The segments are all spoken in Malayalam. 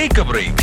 Take a break.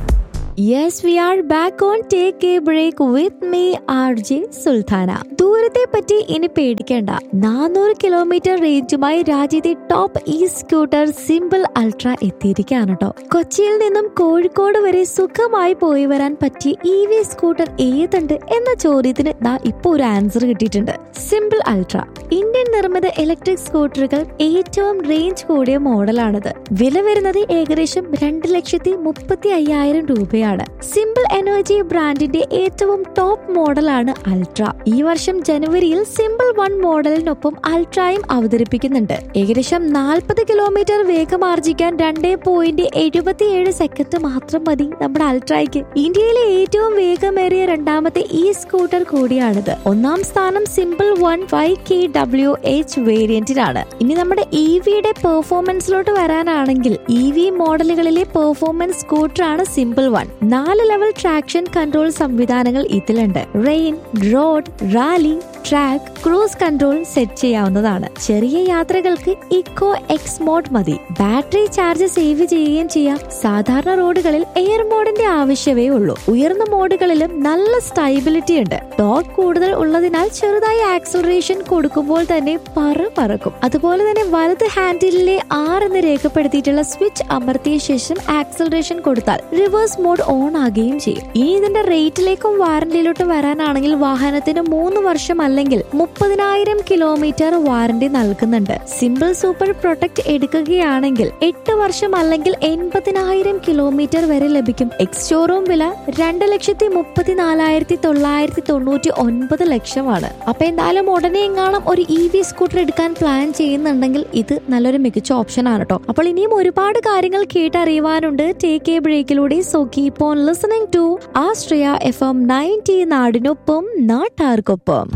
Yes we are back on take a break with me R J Sulthana ദൂരത്തെ പറ്റി ഇനി പേടിക്കേണ്ട നാനൂറ് കിലോമീറ്റർ റേഞ്ചുമായി രാജ്യത്തെ top E scooter Simple Ultra എത്തിയിരിക്കുകയാണ് കേട്ടോ കൊച്ചിയിൽ നിന്നും കോഴിക്കോട് വരെ സുഖമായി പോയി വരാൻ പറ്റിയ ഇ വി സ്കൂട്ടർ ഏതുണ്ട് എന്ന ചോദ്യത്തിന് ദാ ഇപ്പൊ ഒരു ആൻസർ കിട്ടിയിട്ടുണ്ട് സിമ്പിൾ അൾട്ര ഇന്ത്യൻ നിർമ്മിത ഇലക്ട്രിക് സ്കൂട്ടറുകൾ ഏറ്റവും റേഞ്ച് കൂടിയ മോഡലാണിത് വില വരുന്നത് ഏകദേശം രണ്ട് ലക്ഷത്തി മുപ്പത്തി അയ്യായിരം രൂപയാണ് സിമ്പിൾ എനർജി ബ്രാൻഡിന്റെ ഏറ്റവും ടോപ്പ് മോഡലാണ് അൾട്ര ഈ വർഷം ജനുവരിയിൽ സിമ്പിൾ വൺ മോഡലിനൊപ്പം അൾട്രയും അവതരിപ്പിക്കുന്നുണ്ട് ഏകദേശം നാൽപ്പത് കിലോമീറ്റർ വേഗം ആർജിക്കാൻ രണ്ടേ പോയിന്റ് എഴുപത്തിയേഴ് സെക്കൻഡ് മാത്രം മതി നമ്മുടെ അൾട്രയ്ക്ക് ഇന്ത്യയിലെ ഏറ്റവും വേഗമേറിയ രണ്ടാമത്തെ ഈ സ്കൂട്ടർ കൂടിയാണിത് ഒന്നാം സ്ഥാനം Simple one five K W H വേരിയന്റിനാണ് ഇനി നമ്മുടെ ഇ വിയുടെ പെർഫോമൻസിലോട്ട് വരാനാണെങ്കിൽ ഇ വി മോഡലുകളിലെ പെർഫോമൻസ് സ്കൂട്ടറാണ് സിമ്പിൾ വൺ നാല് ലെവൽ ട്രാക്ഷൻ കൺട്രോൾ സംവിധാനങ്ങൾ ഇതിലുണ്ട് rain road rally track cruise control set ചെയ്യാവുന്നതാണ് ചെറിയ യാത്രകൾക്ക് ഇക്കോ എക്സ് മോഡ് മതി ബാറ്ററി ചാർജ് സേവ് ചെയ്യുകയും ചെയ്യാം സാധാരണ റോഡുകളിൽ എയർ മോഡിന്റെ ആവശ്യമേ ഉള്ളൂ ഉയർന്ന മോഡുകളിലും നല്ല സ്റ്റൈബിലിറ്റി ഉണ്ട് ടോർക്ക് കൂടുതൽ ഉള്ളതിനാൽ ചെറുതായി ആക്സലറേഷൻ കൊടുക്കുമ്പോൾ തന്നെ പറ പറക്കും അതുപോലെ തന്നെ വലത് ഹാൻഡിലിലെ ആർ എന്ന് രേഖപ്പെടുത്തിയിട്ടുള്ള സ്വിച്ച് അമർത്തിയ ശേഷം ആക്സലറേഷൻ കൊടുത്താൽ റിവേഴ്സ് മോഡ് ഓൺ ആകുകയും ചെയ്യും ഇനി ഇതിന്റെ റേറ്റിലേക്കും വാറന്റിയിലോട്ടും വരാനാണെങ്കിൽ വാഹനത്തിന് മൂന്ന് വർഷം അല്ലെങ്കിൽ മുപ്പതിനായിരം കിലോമീറ്റർ വാറന്റി നൽകുന്നുണ്ട് സിമ്പിൾ സൂപ്പർ പ്രൊട്ടക്ട് എടുക്കുകയാണെങ്കിൽ എട്ട് വർഷം അല്ലെങ്കിൽ എൺപതിനായിരം കിലോമീറ്റർ വരെ ലഭിക്കും എക്സ് ഷോറൂം വില രണ്ട് ലക്ഷത്തി മുപ്പത്തിനാലായിരത്തി തൊള്ളായിരത്തി തൊണ്ണൂറ്റി ഒൻപത് ലക്ഷമാണ് അപ്പൊ എന്തായാലും ഉടനെ എങ്ങാനും ഒരു ഇ വി സ്കൂട്ടർ എടുക്കാൻ പ്ലാൻ ചെയ്യുന്നുണ്ടെങ്കിൽ ഇത് നല്ലൊരു മികച്ച ഓപ്ഷൻ ആണ് കേട്ടോ അപ്പോൾ ഇനിയും ഒരുപാട് കാര്യങ്ങൾ കേട്ടറിയുവാനുണ്ട് ടേക്ക് എ ബ്രേക്കിലൂടെ so keep on listening to Astra F M ninety നാടിനൊപ്പം നാട്ടാർക്കൊപ്പം